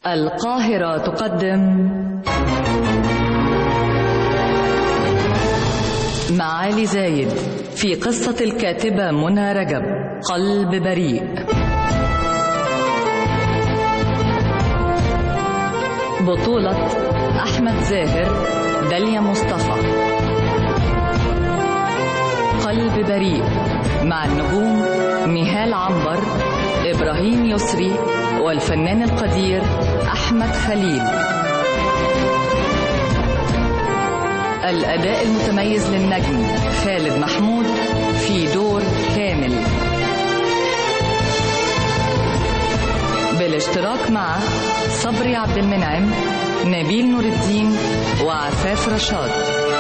القاهرة تقدم معالي زايد في قصة الكاتبة منى رجب قلب بريء بطولة أحمد زاهر داليا مصطفى قلب بريء مع النجوم نهال عنبر إبراهيم يسري والفنان القدير أحمد خليل الأداء المتميز للنجم خالد محمود في دور كامل بالاشتراك مع صبري عبد المنعم نبيل نور الدين وعفاف رشاد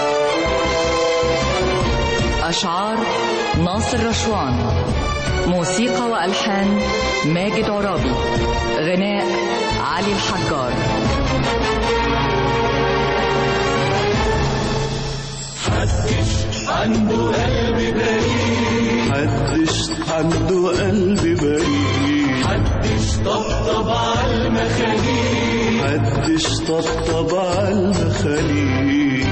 أشعار ناصر رشوان موسيقى وألحان ماجد عرابي غناء علي الحجار حدش عنده قلب بريء حدش عنده قلب بريء حدش طبطب على المخاليق حدش طبطب على المخاليق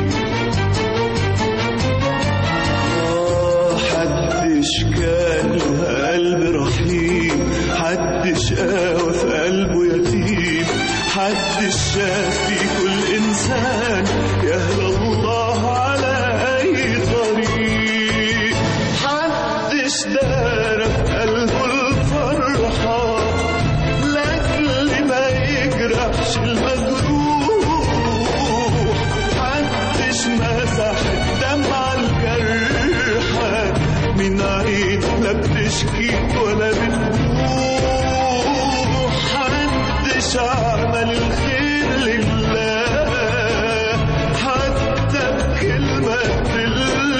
آه، حدش كان له قلب رحيم حدش قاوى في قلبه يتيم حدش شاف في كل إنسان يهدى الله على أي طريق حدش دار في قلبه الفرحة لأجل ما يجرحش المجروح محدش مسح الدمعة الجرحى من عين لا بتشكي ولا بتبوح محدش عمل الخير لله حتى بكلمة تدل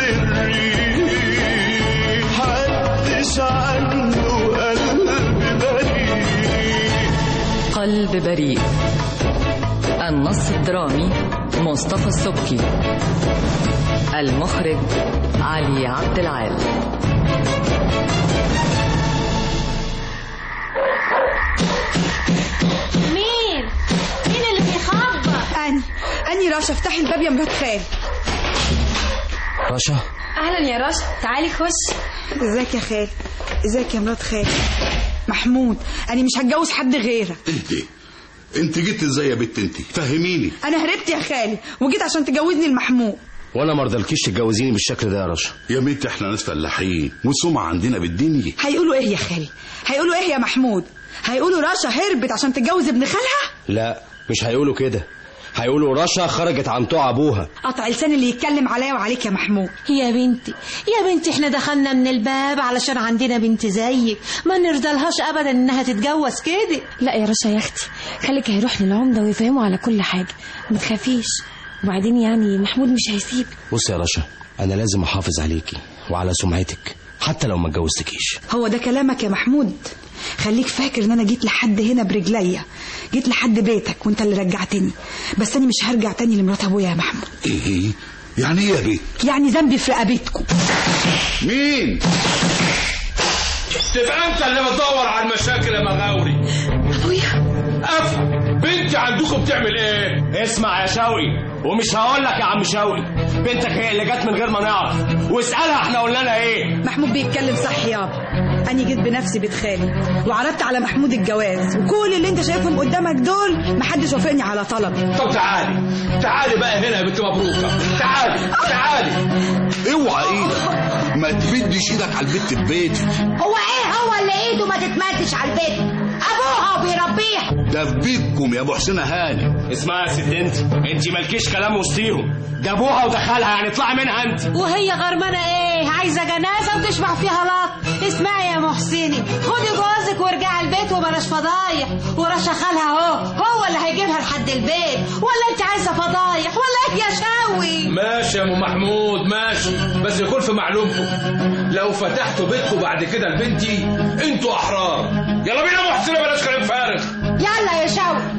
الريح محدش عنده قلب بريء قلب بريء النص الدرامي مصطفى السبكي المخرج علي عبد العال مين؟ مين اللي بيخبط؟ أني أني راشا افتحي الباب يا مرات خال رشا أهلا يا رشا تعالي خش ازيك يا خال ازيك يا مرات خال محمود أنا مش هتجوز حد غيرك اهدي انت جيت ازاي يا بت انت فهميني أنا هربت يا خالي وجيت عشان تجوزني المحمود وانا ما رضلكيش تتجوزيني بالشكل ده يا رشا يا بنت احنا ناس فلاحين والسمعة عندنا بالدنيا هيقولوا إيه يا خالي هيقولوا إيه يا محمود هيقولوا راشا هربت عشان تتجوز ابن خالها لا مش هيقولوا كده هيقولوا رشا خرجت عن طوع ابوها قطع لسان اللي يتكلم عليا وعليك يا محمود يا بنتي يا بنتي احنا دخلنا من الباب علشان عندنا بنت زيك ما نرضلهاش ابدا انها تتجوز كده لا يا رشا يا أختي خليك هيروح للعمدة ويفهموا على كل حاجة ما تخافيش وبعدين يعني محمود مش هيسيب بص يا رشا انا لازم احافظ عليكي وعلى سمعتك حتى لو ما اتجوزتكيش هو ده كلامك يا محمود خليك فاكر ان انا جيت لحد هنا برجليا جيت لحد بيتك وانت اللي رجعتني بس انا مش هرجع تاني لمرات ابويا يا محمود ايه يعني ايه يا بت يعني ذنبي في رقبتكم مين تبقى انت اللي بتدور على المشاكل يا مغاوري ابويا افهم بنتي عندكم بتعمل ايه اسمع يا شوقي ومش هقول لك يا عم شوقي بنتك هي اللي جت من غير ما نعرف واسالها احنا قلنا لها ايه محمود بيتكلم صح يابا أنا جيت بنفسي بيت خالي وعرضت على محمود الجواز وكل اللي انت شايفهم قدامك دول محدش وافقني على طلبي طب تعالي تعالي بقى هنا يا بنت مبروكه تعالي تعالي اوعى ايدك ما تمدش ايدك على البت في بيتي هو ايه هو اللي ايده ما تتمدش على البيت ابوها وبيربيها ده في بيتكم يا ابو حسين هاني اسمعي يا ست انت انت مالكيش كلام وسطيهم ده ابوها ودخلها يعني اطلعي منها انت وهي غرمانه ايه عايزه جنازه وتشبع فيها لط اسمعي يا محسني خدي جوزك وارجعي البيت وبلاش فضايح ورشا خالها اهو هو اللي هيجيبها لحد البيت ولا انت عايزه فضايح ولا ايه يا شاوي ماشي يا ام محمود ماشي بس يكون في معلومكم لو فتحتوا بيتكم بعد كده لبنتي انتوا احرار يلا بينا يا محسن بلاش كلام فارغ يلا يا شاوي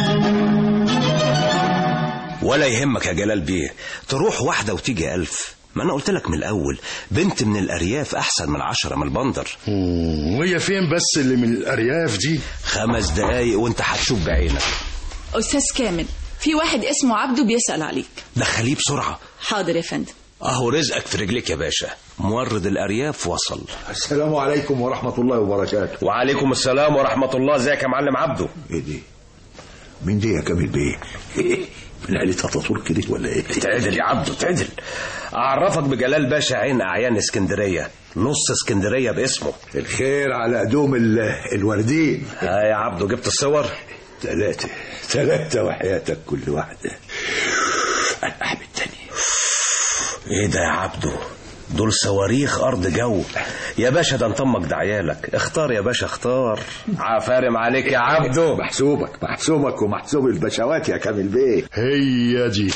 ولا يهمك يا جلال بيه تروح واحدة وتيجي ألف ما انا قلت لك من الاول بنت من الارياف احسن من عشرة من البندر مم، وهي فين بس اللي من الارياف دي خمس دقايق وانت هتشوف بعينك أستاذ كامل في واحد اسمه عبده بيسأل عليك دخليه بسرعه حاضر يا فندم اهو رزقك في رجليك يا باشا مورد الارياف وصل السلام عليكم ورحمة الله وبركاته وعليكم السلام ورحمه الله ازيك يا معلم عبده ايه دي مين دي يا كامل بيه من عيلة اتاتورك دي ولا ايه تعدل يا عبده تعدل اعرفك بجلال باشا عين اعيان اسكندريه نص اسكندريه باسمه الخير على قدوم ال- الوردين ها يا عبده جبت الصور ثلاثة ثلاثة وحياتك كل واحدة الأحب التاني ايه ده يا عبده دول صواريخ ارض جو يا باشا ده انت امك ده عيالك اختار يا باشا اختار عفارم عليك يا عبده محسوبك محسوبك ومحسوب البشوات يا كامل بيه هي دي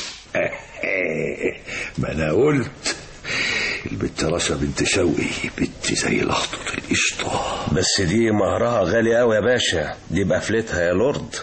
ما انا قلت البت رشا بنت شوقي بنت زي لخطة القشطة بس دي مهرها غالي قوي يا باشا دي بقفلتها يا لورد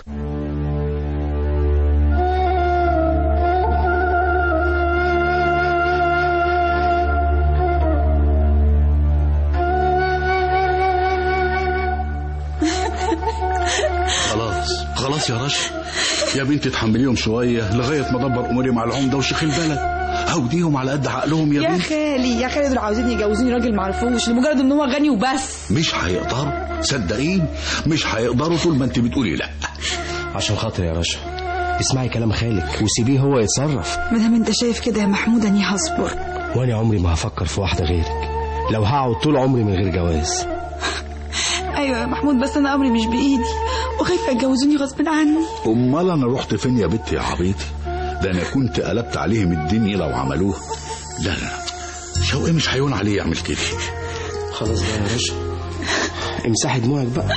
خلاص خلاص يا رشا يا بنتي تحمليهم شويه لغايه ما ادبر اموري مع العمده وشيخ البلد هوديهم على قد عقلهم يا يا بنتي خالي يا خالي دول عاوزين يجوزوني راجل معرفوش لمجرد ان هو غني وبس مش هيقدروا صدقيني مش هيقدروا طول ما انت بتقولي لا عشان خاطر يا رشا اسمعي كلام خالك وسيبيه هو يتصرف ما دام انت شايف كده يا محمود اني هصبر وانا عمري ما هفكر في واحده غيرك لو هقعد طول عمري من غير جواز ايوه يا محمود بس انا امري مش بايدي وخايفه يجوزوني غصب عني امال انا رحت فين يا بنتي يا عبيطي ده انا كنت قلبت عليهم الدنيا لو عملوها لا لا شوقي مش هيون عليه يعمل كده خلاص بقى يا رشا امسحي دموعك بقى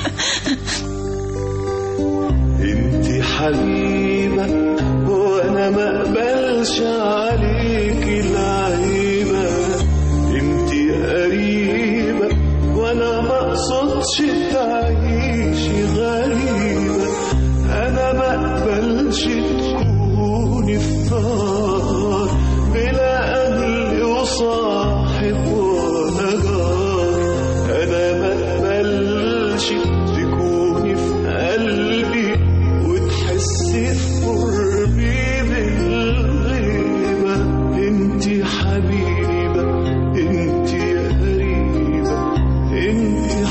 انت حبيبة وانا ما اقبلش عليك العيبة انت قريبة وانا ما اقصدش تعيشي غريبة انا ما اقبلش تكوني في دار بلا اهل وصاحب وانا جار انا ما اقبلش تكوني في قلبي وتحسي في قربي بالغيبة انتي حبيبة انتي قريبة انتي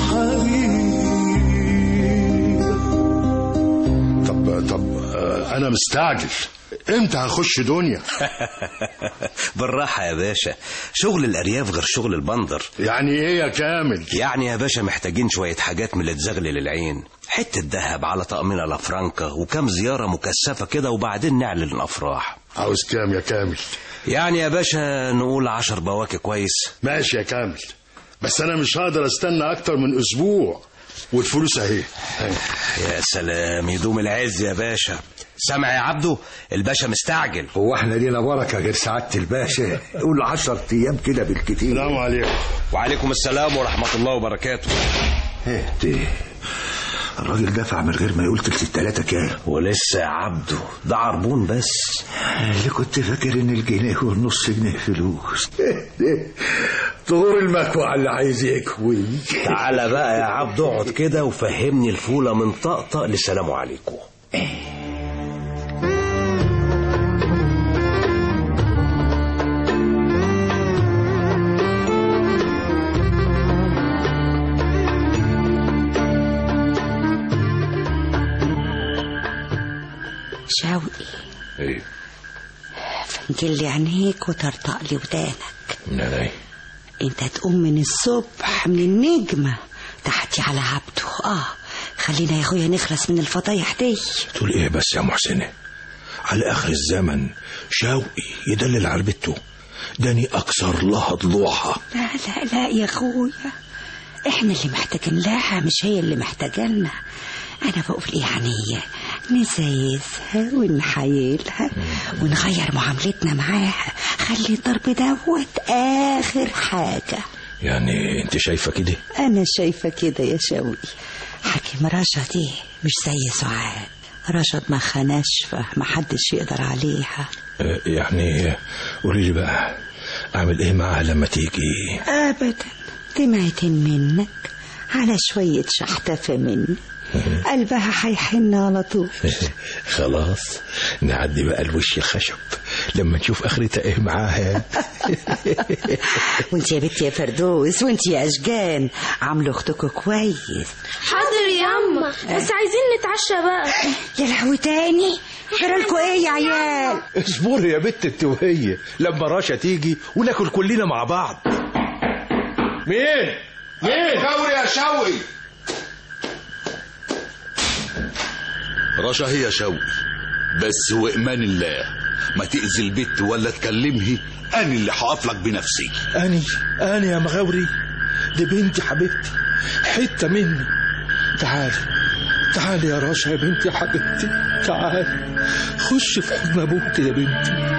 حبيبة طب طب آه، انا مستعجل امتى هخش دنيا بالراحة يا باشا شغل الأرياف غير شغل البندر يعني ايه يا كامل يعني يا باشا محتاجين شوية حاجات من اللي تزغلل العين حتة ذهب على طقمنا لفرانكا وكم زيارة مكثفة كده وبعدين نعلن الأفراح عاوز كام يا كامل يعني يا باشا نقول عشر بواكي كويس ماشي يا كامل بس انا مش هقدر استنى اكتر من اسبوع والفلوس اهي يا سلام يدوم العز يا باشا سامع يا عبده الباشا مستعجل هو احنا لينا بركة غير سعادة الباشا قول عشر ايام كده بالكتير السلام عليكم وعليكم السلام ورحمة الله وبركاته ايه دي الراجل دفع من غير ما يقول تلت التلاتة كام ولسه يا عبده ده عربون بس اللي كنت فاكر ان الجنيه والنص جنيه فلوس طهور المكوى اللي عايز يكوي تعالى بقى يا عبد اقعد كده وفهمني الفولة من طقطق لسلام عليكم شوقي ايه فنجل لي عينيك وطرطق لي ودانك من عيني انت تقوم من الصبح من النجمة تحتي على عبده اه خلينا يا اخويا نخلص من الفضايح دي تقول ايه بس يا محسنة على اخر الزمن شوقي يدلل على بنته داني اكثر لها ضلوعها لا لا لا يا اخويا احنا اللي محتاجين لها مش هي اللي محتاجانا انا بقول يعني نسايسها ونحايلها ونغير معاملتنا معاها خلي الضرب دوت اخر حاجه يعني انت شايفه كده انا شايفه كده يا شوقي حكيم رشا دي مش زي سعاد رشا دماغها ناشفه محدش يقدر عليها آه، يعني قولي لي بقى اعمل ايه معاها لما تيجي ابدا دمعة منك على شوية شحتفة مني قلبها هيحن على طول خلاص نعدي بقى الوش الخشب لما نشوف اخرتها ايه معاها وانت يا بنتي يا فردوس وانت يا اشجان عاملوا اختكم كويس حاضر يا اما بس عايزين نتعشى بقى يا لهوي تاني جرالكوا ايه يا عيال اصبري يا بت انت وهي لما رشا تيجي وناكل كلنا مع بعض مين؟ مين؟ شوقي يا شوقي رشا هي شوقي بس وامان الله ما تأذي البت ولا تكلمه انا اللي هقف لك بنفسي اني اني يا مغاوري دي بنتي حبيبتي حته مني تعالي تعالي يا رشا يا بنتي يا حبيبتي تعالي خش في حضن ابوك يا بنتي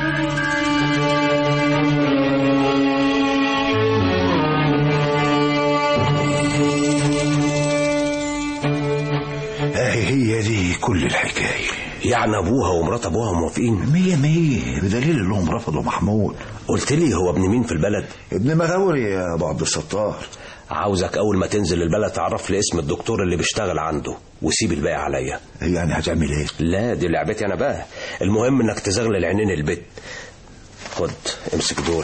اهي هي دي كل الحكايه يعني ابوها ومرات ابوها موافقين مية مية بدليل انهم رفضوا محمود قلت لي هو ابن مين في البلد ابن مغاوري يا ابو عبد الستار عاوزك اول ما تنزل البلد تعرف لي اسم الدكتور اللي بيشتغل عنده وسيب الباقي عليا يعني هتعمل ايه لا دي لعبتي انا بقى المهم انك تزغلل عينين البيت خد امسك دول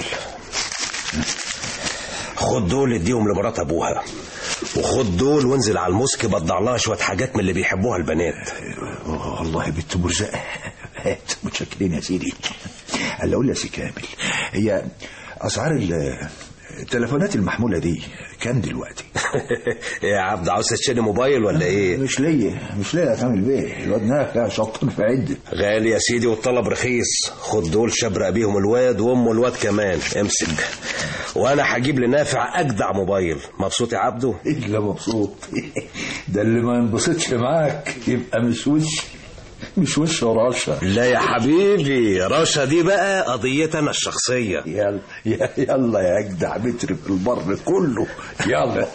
خد دول اديهم لمرات ابوها وخد دول وانزل على المسك بضع لها شويه حاجات من اللي بيحبوها البنات والله بنت مرزقه هات متشكرين يا سيدي هلا اقول يا سي كامل هي اسعار ال- التليفونات المحموله دي كام دلوقتي يا عبد عاوز تشتري موبايل ولا ايه مش ليا مش ليا يا كامل بيه الواد نافع شطان في عده غالي يا سيدي والطلب رخيص خد دول شبرق بيهم الواد وامه الواد كمان امسك وانا هجيب لنافع اجدع موبايل مبسوط يا عبده الا مبسوط ده اللي ما ينبسطش معاك يبقى مش وش مش وش ورشا لا يا حبيبي رشا دي بقى قضيتي انا الشخصيه يلا يا- يلا يا اجدع متر في البر كله يلا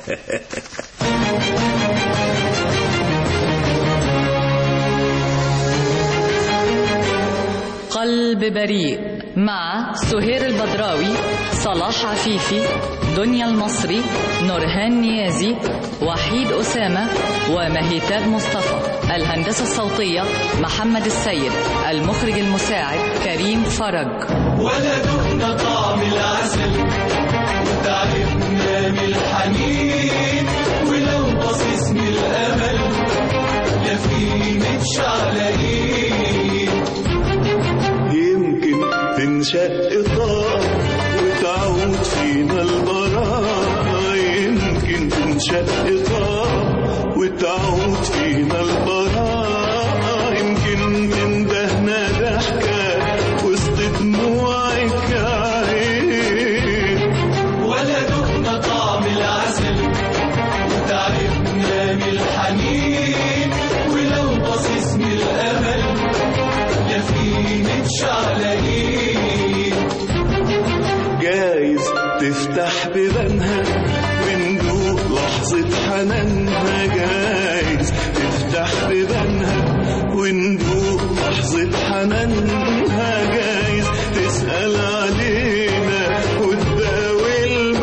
قلب بريء مع سهير البدراوي صلاح عفيفي دنيا المصري نورهان نيازي وحيد أسامة ومهيتاب مصطفى الهندسة الصوتية محمد السيد المخرج المساعد كريم فرج ولا دقنا طعم العسل وتعبنا من الحنين ولو باصص من الامل لا في متشعلقين يمكن تنشق طاق وتعود فينا البراءة يمكن تنشق طاق وتعود فينا البراءة يمكن تندهنا ضحكة وسط دموعك عين ولا دقنا طعم العسل وتعبنا من الحنين ولو باصص من الامل لا في متشعلقين جايز تفتح بيبانها وندوق لحظة حنانها جايز تفتح بيبانها وندوق لحظة حنانها جايز تسأل علينا وتداوي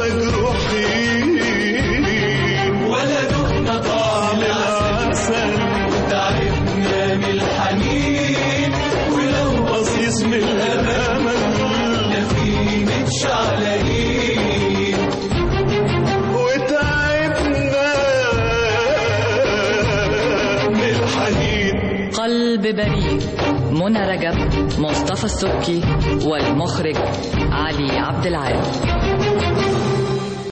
المجروحين ولا دقنا طعم العسل وتعبنا من الحنين ولو بصيص من الأمل لا في متشعلقين وتعبنا من الحنين قلب بريء منى رجب مصطفى السبكي والمخرج علي عبد العال